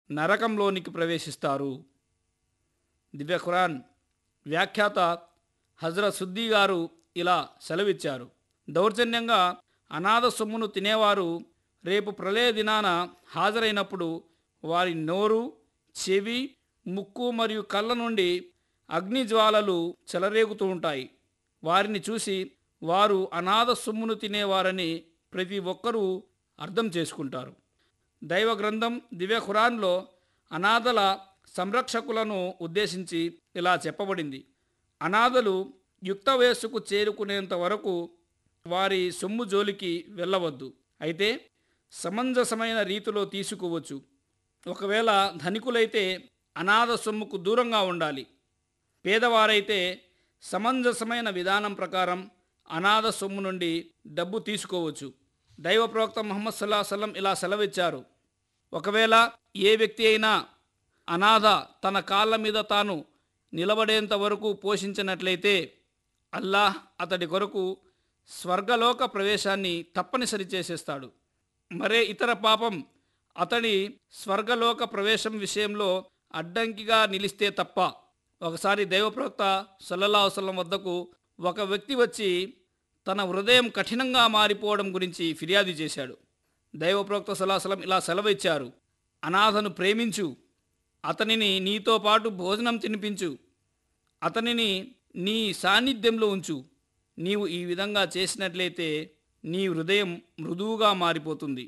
నరకంలోనికి ప్రవేశిస్తారు దివ్య ఖురాన్ వ్యాఖ్యాత హజరత్ సుద్దీ గారు ఇలా సెలవిచ్చారు దౌర్జన్యంగా అనాథ సొమ్మును తినేవారు రేపు ప్రళయ దినాన హాజరైనప్పుడు వారి నోరు చెవి ముక్కు మరియు కళ్ళ నుండి అగ్ని జ్వాలలు చెలరేగుతూ ఉంటాయి వారిని చూసి వారు అనాథ సొమ్మును తినేవారని ప్రతి ఒక్కరూ అర్థం చేసుకుంటారు దైవ గ్రంథం దివ్య ఖురాన్లో అనాథల సంరక్షకులను ఉద్దేశించి ఇలా చెప్పబడింది అనాథలు యుక్త వయస్సుకు చేరుకునేంత వరకు వారి సొమ్ము జోలికి వెళ్ళవద్దు అయితే సమంజసమైన రీతిలో తీసుకోవచ్చు ఒకవేళ ధనికులైతే అనాథ సొమ్ముకు దూరంగా ఉండాలి పేదవారైతే సమంజసమైన విధానం ప్రకారం అనాథ సొమ్ము నుండి డబ్బు తీసుకోవచ్చు దైవ ప్రవక్త ముహమ్మద్ సల్లా సల్లం ఇలా సెలవిచ్చారు ఒకవేళ ఏ వ్యక్తి అయినా అనాథ తన కాళ్ళ మీద తాను నిలబడేంత వరకు పోషించినట్లయితే అల్లాహ్ అతడి కొరకు స్వర్గలోక ప్రవేశాన్ని తప్పనిసరి చేసేస్తాడు మరే ఇతర పాపం అతడి స్వర్గలోక ప్రవేశం విషయంలో అడ్డంకిగా నిలిస్తే తప్ప ఒకసారి దైవప్రవక్త సల్లల్లా వసల్లం వద్దకు ఒక వ్యక్తి వచ్చి తన హృదయం కఠినంగా మారిపోవడం గురించి ఫిర్యాదు చేశాడు దైవప్రవక్త సల్లాహసలం ఇలా సెలవిచ్చారు అనాథను ప్రేమించు అతనిని నీతో పాటు భోజనం తినిపించు అతనిని నీ సాన్నిధ్యంలో ఉంచు నీవు ఈ విధంగా చేసినట్లయితే నీ హృదయం మృదువుగా మారిపోతుంది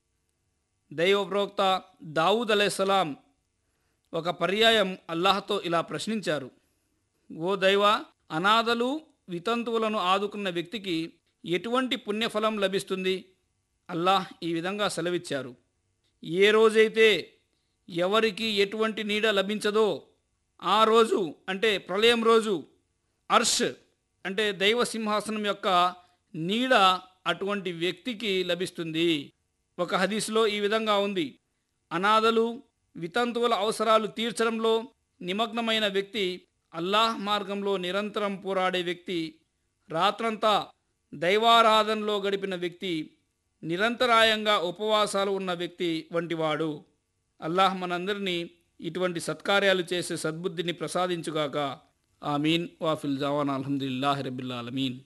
దైవ ప్రవక్త దావూద్ అలైహిస్సలాం ఒక పర్యాయం అల్లాహ్తో ఇలా ప్రశ్నించారు ఓ దైవ అనాథలు వితంతువులను ఆదుకున్న వ్యక్తికి ఎటువంటి పుణ్యఫలం లభిస్తుంది అల్లాహ్ ఈ విధంగా సెలవిచ్చారు ఏ రోజైతే ఎవరికి ఎటువంటి నీడ లభించదో ఆ రోజు అంటే ప్రళయం రోజు అర్ష్ అంటే దైవ సింహాసనం యొక్క నీడ అటువంటి వ్యక్తికి లభిస్తుంది ఒక హదీస్లో ఈ విధంగా ఉంది అనాథలు వితంతువుల అవసరాలు తీర్చడంలో నిమగ్నమైన వ్యక్తి అల్లాహ్ మార్గంలో నిరంతరం పోరాడే వ్యక్తి రాత్రంతా దైవారాధనలో గడిపిన వ్యక్తి నిరంతరాయంగా ఉపవాసాలు ఉన్న వ్యక్తి వంటివాడు అల్లాహ్ మనందరినీ ఇటువంటి సత్కార్యాలు చేసే సద్బుద్ధిని ప్రసాదించుగాక ఆమీన్ వాఫిల్ జవాన్ అల్హమ్దుల్లాహి రబిల్ ఆలమీన్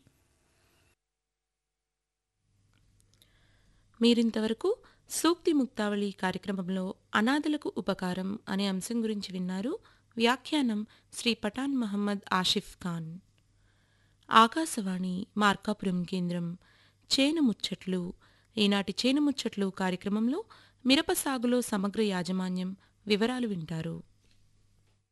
మీరింతవరకు సూక్తి ముక్తావళి కార్యక్రమంలో అనాథలకు ఉపకారం అనే అంశం గురించి విన్నారు వ్యాఖ్యానం శ్రీ పఠాన్ మహమ్మద్ ఆషిఫ్ ఖాన్ ఆకాశవాణి మార్కాపురం కేంద్రం చేను ముచ్చట్లు ఈనాటి చేను ముచ్చట్లు కార్యక్రమంలో మిరప సాగులో సమగ్ర యాజమాన్యం వివరాలు వింటారు